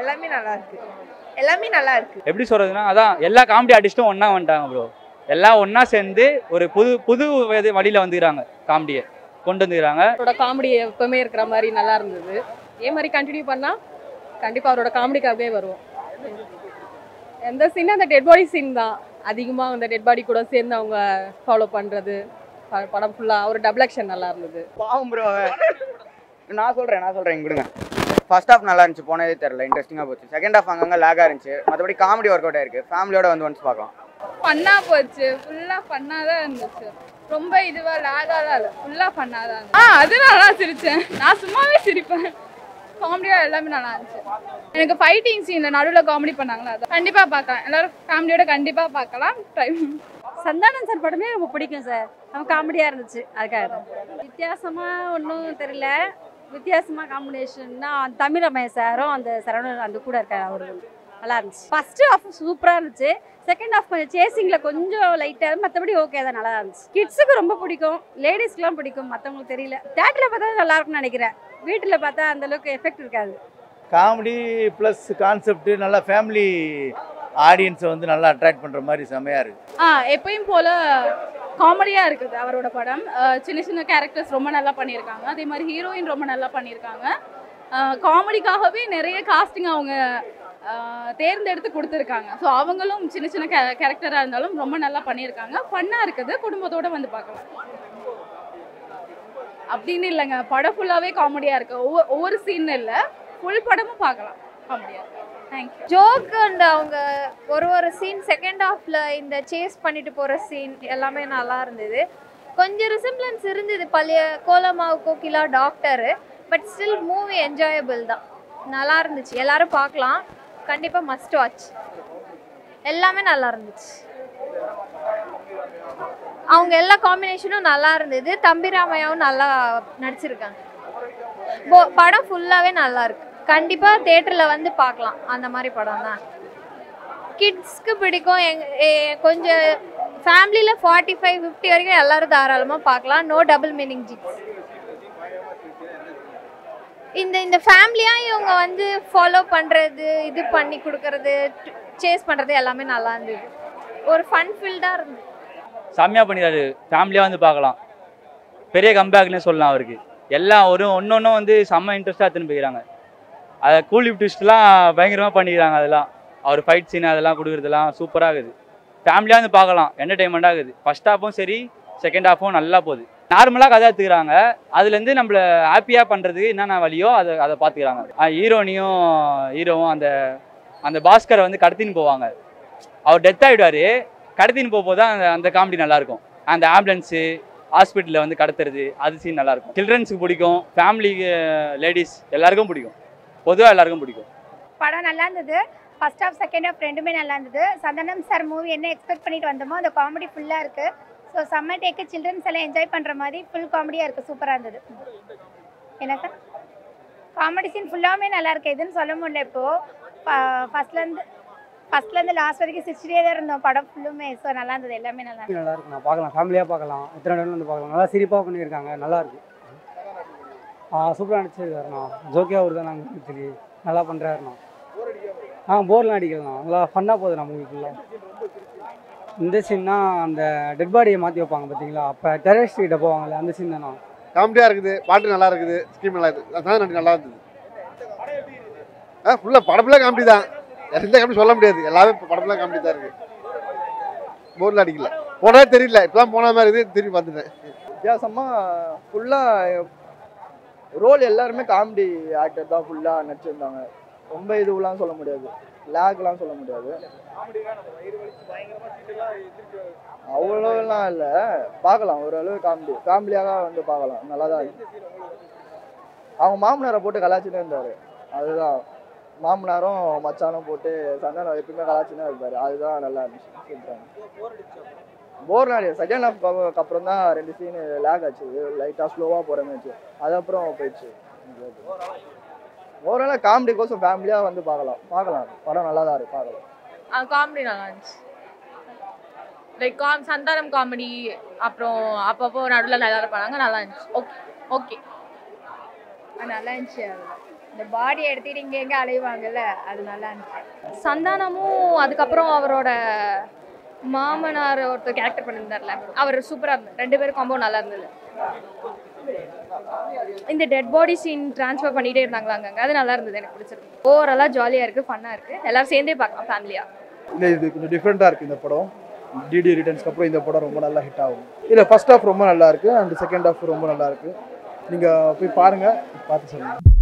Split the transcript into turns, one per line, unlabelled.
எல்லாமே நல்லா இருக்கு எல்லாமே நல்லா இருக்கு
எப்படி சொல்றதுன்னா அதான் எல்லா காமெடி ஆர்டிஸ்ட்டும் ஒண்ணா வந்துட்டாங்க ப்ரோ எல்லாம் ஒண்ணா சேர்ந்து ஒரு புது புது இது வழியில வந்துக்கிறாங்க காமெடியை கொண்டு வந்துக்கிறாங்க
அவரோட காமெடி எப்பவுமே இருக்கிற மாதிரி நல்லா இருந்தது இதே மாதிரி கண்டினியூ பண்ணா கண்டிப்பா அவரோட காமெடிக்காகவே வருவோம் எந்த சீன் அந்த டெட் பாடி சீன் தான் அதிகமாக அந்த டெட் பாடி கூட சேர்ந்து அவங்க ஃபாலோ பண்றது ப- படம் ஃபுல்லாக ஒரு டபுள் ஆக்ஷன் நல்லா இருந்தது
பாவம் ப்ரோ நான் சொல்கிறேன் நான் சொல்கிறேன் கொடுங்க ஃபர்ஸ்ட் ஹாஃப் நல்லா இருந்துச்சு போனதே தெரில இன்ட்ரெஸ்டிங்காக போச்சு செகண்ட் ஹாஃப் அங்கங்கே லேகாக இருந்துச்சு மற்றபடி காமெடி ஒர்க் அவுட் ஆயிருக்கு ஃபேமிலியோட வந்து ஒன்ஸ் பார்க்கலாம்
ஃபன்னா போச்சு ஃபுல்லா ஃபன்னா தான் இருந்துச்சு ரொம்ப இதுவா லாகாலாம் இல்லை ஃபுல்லா ஃபன்னா தான் இருந்துச்சு ஆ அது நல்லா சிரிச்சேன் நான் சும்மாவே சிரிப்பேன் காமெடியா எல்லாமே நல்லா இருந்துச்சு எனக்கு ஃபைட்டிங் சீன்ல நடுவில் காமெடி பண்ணாங்களா அது கண்டிப்பா பார்க்கலாம் எல்லாரும் ஃபேமிலியோட கண்டிப்பா பார்க்கலாம் ட்ரை
சந்தானம் சார் படமே ரொம்ப பிடிக்கும் சார் அவன் காமெடியாக இருந்துச்சு அதுக்காக தான் வித்தியாசமாக ஒன்றும் தெரியல வித்தியாசமாக காம்பினேஷன்னா தமிழமய சாரும் அந்த சரவணன் அந்த கூட இருக்கார் அவரு நல்லா இருந்துச்சு ஃபர்ஸ்ட் ஹாஃப் சூப்பராக இருந்துச்சு செகண்ட் ஹாஃப் கொஞ்சம் சேசிங்கில் கொஞ்சம் லைட்டாக மற்றபடி ஓகே தான் நல்லா இருந்துச்சு கிட்ஸுக்கு ரொம்ப பிடிக்கும் லேடிஸ்க்குலாம் பிடிக்கும் மற்றவங்களுக்கு தெரியல தேட்டரில் பார்த்தா நல்லா இருக்கும்னு நினைக்கிறேன் வீட்டில் பார்த்தா அந்த அளவுக்கு எஃபெக்ட் இருக்காது
காமெடி ப்ளஸ் கான்செப்ட் நல்லா ஃபேமிலி ஆடியன்ஸை வந்து நல்லா அட்ராக்ட் பண்ணுற மாதிரி செமையாக இருக்குது
ஆ எப்பயும் போல காமெடியா இருக்குது அவரோட படம் அஹ் சின்ன சின்ன கேரக்டர்ஸ் ரொம்ப நல்லா பண்ணியிருக்காங்க அதே மாதிரி ஹீரோயின் ரொம்ப நல்லா பண்ணியிருக்காங்க காமெடிக்காகவே நிறைய காஸ்டிங் அவங்க அஹ், தேர்ந்தெடுத்து கொடுத்துருக்காங்க ஸோ அவங்களும் சின்ன சின்ன கே கேரக்டராக இருந்தாலும் ரொம்ப நல்லா பண்ணியிருக்காங்க ஃபன்னாக இருக்குது குடும்பத்தோட வந்து பார்க்கலாம் அப்படின்னு இல்லைங்க படம் ஃபுல்லாகவே காமெடியாக இருக்குது ஒவ்வொரு ஒவ்வொரு சீன் இல்லை ஃபுல் படமும் பார்க்கலாம் காமெடியாக இருக்கு தேங்க்யூ
ஜோக் அண்ட் அவங்க ஒரு ஒரு சீன் செகண்ட் ஹாஃப்ல இந்த சேஸ் பண்ணிட்டு போற சீன் எல்லாமே நல்லா இருந்தது கொஞ்சம் ரிசம்பிளன்ஸ் இருந்தது பழைய Kolamaavu Kokila Doctor but still movie enjoyable தான் நல்லா இருந்துச்சு எல்லாரும் பார்க்கலாம் கண்டிப்பா மஸ்ட் வாட்ச் எல்லாமே நல்லா இருந்துச்சு அவங்க எல்லா காம்பினேஷனும் நல்லா இருந்தது தம்பிராமையாவும் நல்லா நடிச்சிருக்காங்க போ- படம் ஃபுல்லாவே நல்லா இருக்கு கண்டிப்பா தியேட்டர்ல வந்து பார்க்கலாம் அந்த மாதிரி படம் தான் கிட்ஸ்க்கு பிடிக்கும் எங் எ- கொஞ்சம் ஃபேமிலியில் ஃபார்ட்டி ஃபைவ் ஃபிஃப்டி வரைக்கும் எல்லாரும் தாராளமாக பார்க்கலாம் நோ டபுள் மீனிங் ஜிக்ஸ் இந்த இந்த ஃபேமிலியாக இவங்க வந்து ஃபாலோ பண்ணுறது இது பண்ணி கொடுக்கறது சேஸ் பண்ணுறது எல்லாமே நல்லா இருந்தது ஒரு ஃபன் ஃபீல்டாக இருந்தது
செம்மையாக பண்ணிடுறாரு ஃபேமிலியாக வந்து பார்க்கலாம் பெரிய கம்பேக்னே சொல்லலாம் அவருக்கு எல்லாம் ஒரு ஒன்று ஒன்றும் வந்து செம்ம இன்ட்ரெஸ்ட்டாக எடுத்துன்னு போயிக்கிறாங்க அதை கூலி ட்விஸ்ட்லாம் பயங்கரமாக பண்ணிக்கிறாங்க அதெல்லாம் அவர் ஃபைட் சீன் அதெல்லாம் கொடுக்குறதெல்லாம் சூப்பராக இருக்குது ஃபேமிலியாக வந்து பார்க்கலாம் என்டர்டைன்மெண்ட்டாக இருக்குது ஃபஸ்ட் ஹாஃபும் சரி செகண்ட் ஹாஃபும் நல்லா போகுது நார்மலாக கதை எடுத்துக்கிறாங்க அதுலேருந்து நம்மள ஹாப்பியாக பண்ணுறதுக்கு என்னென்ன வழியோ அதை அதை பார்த்துக்கிறாங்க ஹீரோனியும் ஹீரோவும் அந்த அந்த பாஸ்கரை வந்து கடத்தின்னு போவாங்க அவர் டெத் ஆகிடுவார் கடத்தின்னு போகும்போது தான் அந்த அந்த காமெடி நல்லாயிருக்கும் அந்த ஆம்புலன்ஸு ஹாஸ்பிட்டலில் வந்து கடத்துறது அது சீன் நல்லாயிருக்கும் சில்ட்ரன்ஸுக்கு பிடிக்கும் ஃபேமிலி லேடிஸ் எல்லாருக்கும் பிடிக்கும் பொதுவாக எல்லாருக்கும் பிடிக்கும்
படம் நல்லா இருந்தது ஃபர்ஸ்ட் ஹாஃப் செகண்ட் ஹாஃப் ரெண்டுமே நல்லா இருந்தது சந்தனம் சார் மூவி என்ன எக்ஸ்பெக்ட் பண்ணிட்டு வந்தோமோ அந்த காமெடி ஃபுல்லாக இருக்குது ஸோ செம்ம டேக்கு சில்ட்ரன்ஸ் எல்லாம் என்ஜாய் பண்ணுற மாதிரி ஃபுல் காமெடியாக இருக்குது சூப்பராக இருந்தது என்ன சார் காமெடி சீன் ஃபுல்லாமே நல்லா இருக்கு எதுன்னு சொல்ல முடியல இப்போது ஃபஸ்ட்லேருந்து ஃபஸ்ட்லேருந்து லாஸ்ட் வரைக்கும் சிரிச்சிட்டே தான் இருந்தோம் படம் ஃபுல்லுமே ஸோ நல்லா இருந்தது எல்லாமே நல்லா இருந்தது
நல்லா இருக்கு நான் பார்க்கலாம் ஃபேமிலியாக பார்க்கலாம் எத்தனை இடம்ல வந்து பார்க்கலாம் நல்லா சிரிப்பாக பண்ணியிருக்காங்க நல்லா இருக்கு ஆ சூப்பராக நடிச்சிருக்காருண்ணா ஜோக்கியா அவர் தான் நாங்கள் சரி நல்லா பண்ணுறாருண்ணா ஆ போர்லாம் அடிக்கலாம் நல்லா ஃபன்னாக போகுதுண்ணா மூவி ஃபுல்லாக இந்த சீன்னா அந்த டெட் பாடியை மாற்றி வைப்பாங்க பார்த்தீங்களா அப்போ டெரரிஸ்ட் கிட்ட போவாங்கல்ல அந்த சீன் தானா
காமெடியாக இருக்குது பாட்டு நல்லா இருக்குது ஸ்கீம் நல்லா இருக்குது அதான் நடி நல்லா இருந்தது ஆ ஃபுல்லாக படம் ஃபுல்லாக காமெடி தான் எந்த காமெடி சொல்ல முடியாது எல்லாமே படம் ஃபுல்லாக காமெடி தான் இருக்குது போர்டில் அடிக்கல போனதே தெரியல இப்போலாம் போன மாதிரி இருக்குது திரும்பி வந்துட்டேன்
வித்தியாசமாக ஃபுல்லாக ரோல் எல்லாருமே காமெடி ஆக்டர் தான் ஃபுல்லாக நடிச்சிருந்தாங்க ரொம்ப இதுவெலாம் சொல்ல முடியாது லேக்லாம் சொல்ல முடியாது அவ்வளோலாம் இல்லை பார்க்கலாம் ஓரளவு காமெடி காமெடியாக வந்து பார்க்கலாம் நல்லா தான் இருக்கு அவங்க மாமனாரை போட்டு கலாச்சினே இருந்தார் அதுதான் மாமனாரும் மச்சானும் போட்டு சந்தானம் எப்பயுமே கலாச்சினே இருப்பார் அதுதான் நல்லா இருந்துச்சு சூப்பராக போர் நாடி செகண்ட் ஹாஃப் அப்புறம் தான் ரெண்டு சீனு லேக் ஆச்சு லைட்டாக ஸ்லோவாக போகிற மேட்ச் அதுக்கப்புறம் போயிடுச்சு ஓரளவு காமெடி கோசம் ஃபேமிலியாக வந்து பார்க்கலாம் பார்க்கலாம் படம் நல்லா தான் இருக்கு பார்க்கலாம்
காமெடி நல்லா இருந்துச்சு லைக் காம் சந்தானம் காமெடி அப்புறம் அப்பப்போ நடுவில் நல்லா இருப்பாங்க நல்லா இருந்துச்சு ஓகே ஓகே
அது நல்லா இருந்துச்சு அது இந்த பாடி எடுத்துட்டு இங்கே எங்கே அலைவாங்கல்ல அது நல்லா இருந்துச்சு
சந்தானமும் அதுக்கப்புறம் அவரோட மாமனார் ஒருத்தர் கேரக்டர் பண்ணியிருந்தார்ல அவர் சூப்பராக இருந்தது ரெண்டு பேரும் காம்போ நல்லா இருந்தது இந்த டெட் பாடி சீன் ட்ரான்ஸ்ஃபர் பண்ணிகிட்டே இருந்தாங்களா அங்கங்க அது நல்லா இருந்தது எனக்கு பிடிச்சிருக்கு ஓவராலாக ஜாலியாக இருக்குது ஃபன்னாக இருக்குது எல்லாரும் சேர்ந்தே பார்க்கலாம் ஃபேமிலியாக
இல்லை இது கொஞ்சம் டிஃப்ரெண்ட்டாக இருக்குது இந்த படம் டிடி ரிட்டர்ன்ஸ்க்கு அப்புறம் இந்த படம் ரொம்ப நல்லா ஹிட் ஆகும் இல்லை ஃபர்ஸ்ட் ஹாஃப் ரொம்ப நல்லா இருக்குது அண்ட் செகண்ட் ஹாஃப் ரொம்ப நல்லா இருக்குது நீங்கள் போய் பாருங்கள் பார்த்து சொல்லுங்கள்